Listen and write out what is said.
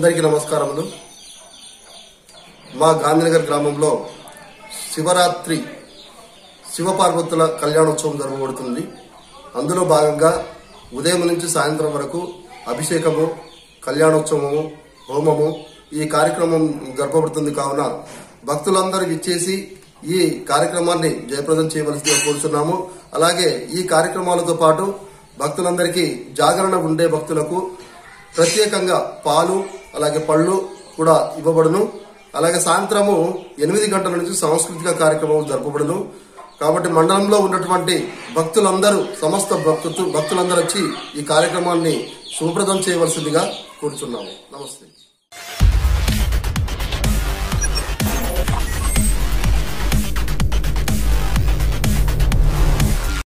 అందరికీ నమస్కారములు మా గాంధీనగర్ గ్రామంలో శివరాత్రి శివపార్వతుల కళ్యాణోత్సవం జరగబడుతుంది అందులో భాగంగా ఉదయం నుంచి సాయంత్రం వరకు అభిషేకము కళ్యాణోత్సవము హోమము ఈ కార్యక్రమం జరపబడుతుంది కావున భక్తులందరూ ఇచ్చేసి ఈ కార్యక్రమాన్ని జయప్రదం చేయవలసిందిగా కోరుతున్నాము అలాగే ఈ కార్యక్రమాలతో పాటు భక్తులందరికీ జాగరణ ఉండే భక్తులకు ప్రత్యేకంగా పాలు అలాగే పళ్ళు కూడా ఇవ్వబడును అలాగే సాయంత్రము ఎనిమిది గంటల నుంచి సాంస్కృతిక కార్యక్రమం జరపబడును కాబట్టి మండలంలో ఉన్నటువంటి భక్తులందరూ సమస్త భక్తు భక్తులందరూ వచ్చి ఈ కార్యక్రమాన్ని సుప్రదం చేయవలసిందిగా కోరుచున్నాము నమస్తే